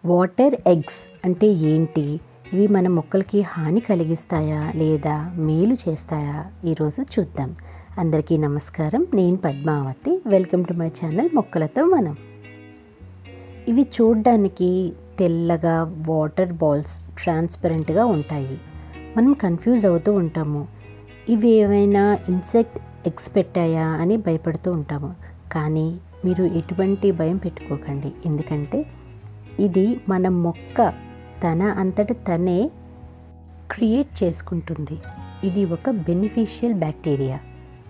water eggs అంటే ఏంటి ఇవి మన మొక్కలకి హాని కలిగిస్తాయా లేదా మేలు చేస్తాయా ఈరోజు చూద్దాం అందరికీ నమస్కారం నేను Padmavathi welcome to my channel మొక్కలతో మనం ఇవి చూడ్డానికి తెల్లగా వాటర్ బాల్స్ ట్రాన్స్పరెంట్గా ఉంటాయి మనం కన్ఫ్యూజ్ అవుతూ ఉంటాము ఇవి ఏమైనా ఇన్సెక్ట్ ఎగ్స్ పెట్టాయా అని భయపడుతూ ఉంటాము కానీ మీరు ఎటువంటి భయం పెట్టుకోకండి ఎందుకంటే ఇది మన మొక్క తన అంతట తనే క్రియేట్ చేసుకుంటుంది ఇది ఒక బెనిఫిషియల్ బ్యాక్టీరియా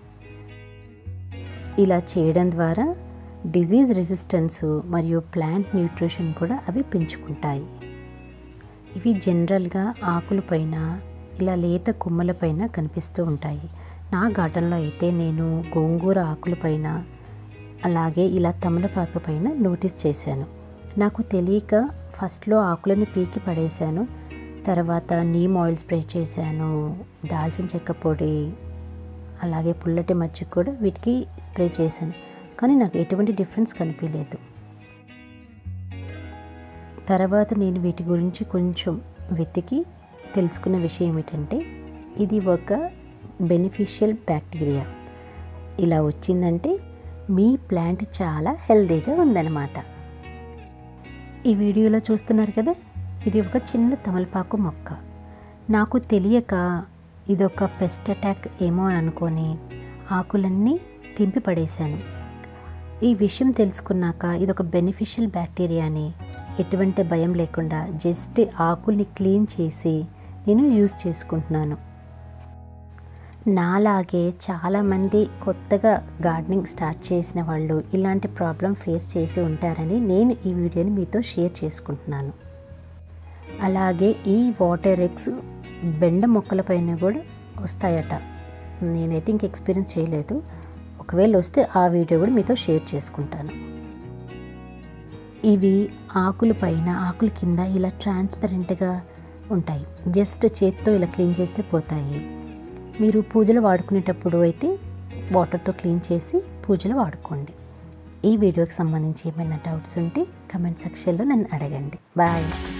ఇలా చేయడం ద్వారా డిజీజ్ రెసిస్టెన్స్ మరియు ప్లాంట్ న్యూట్రిషన్ కూడా అవి పెంచుకుంటాయి ఇవి జనరల్గా ఆకులపైన ఇలా లేత కొమ్మలపైన కనిపిస్తూ ఉంటాయి నా గార్డెన్లో అయితే నేను గోంగూర ఆకులపైన అలాగే ఇలా తమలపాకు పైన నోటీస్ చేశాను నాకు తెలియక ఫస్ట్లో ఆకులను పీకి పడేశాను తర్వాత నీమ్ ఆయిల్ స్ప్రే చేశాను దాల్చిన చెక్క పొడి అలాగే పుల్లటి మజ్జిగ కూడా వీటికి స్ప్రే చేశాను కానీ నాకు ఎటువంటి డిఫరెన్స్ కనిపించలేదు తర్వాత నేను వీటి గురించి కొంచెం వెతికి తెలుసుకున్న విషయం ఏమిటంటే ఇది ఒక బెనిఫిషియల్ బ్యాక్టీరియా ఇలా వచ్చిందంటే మీ ప్లాంట్ చాలా హెల్తీగా ఉందన్నమాట ఈ వీడియోలో చూస్తున్నారు కదా ఇది ఒక చిన్న తమలపాకు మొక్క నాకు తెలియక ఇదొక పెస్ట్ అటాక్ ఏమో అని అనుకొని ఆకులన్నీ తింపి పడేశాను ఈ విషయం తెలుసుకున్నాక ఇది ఒక బెనిఫిషియల్ బ్యాక్టీరియా అని ఎటువంటి భయం లేకుండా జస్ట్ ఆకుల్ని క్లీన్ చేసి నేను యూజ్ చేసుకుంటున్నాను నాలాగే చాలామంది కొత్తగా గార్డెనింగ్ స్టార్ట్ చేసిన వాళ్ళు ఇలాంటి ప్రాబ్లం ఫేస్ చేసి ఉంటారని నేను ఈ వీడియోని మీతో షేర్ చేసుకుంటున్నాను అలాగే ఈ వాటర్ ఎగ్స్ బెండ మొక్కలపైన కూడా వస్తాయట నేనైతే ఇంక ఎక్స్పీరియన్స్ చేయలేదు ఒకవేళ వస్తే ఆ వీడియో కూడా మీతో షేర్ చేసుకుంటాను ఇవి ఆకుల పైన ఆకుల కింద ఇలా ట్రాన్స్పరెంట్గా ఉంటాయి జస్ట్ చేత్తో ఇలా క్లీన్ చేస్తే పోతాయి మీరు పూజలు వాడుకునేటప్పుడు అయితే వాటర్తో క్లీన్ చేసి పూజలు వాడుకోండి ఈ వీడియోకి సంబంధించి ఏమైనా డౌట్స్ ఉంటే కమెంట్ సెక్షన్లో నన్ను అడగండి బాయ్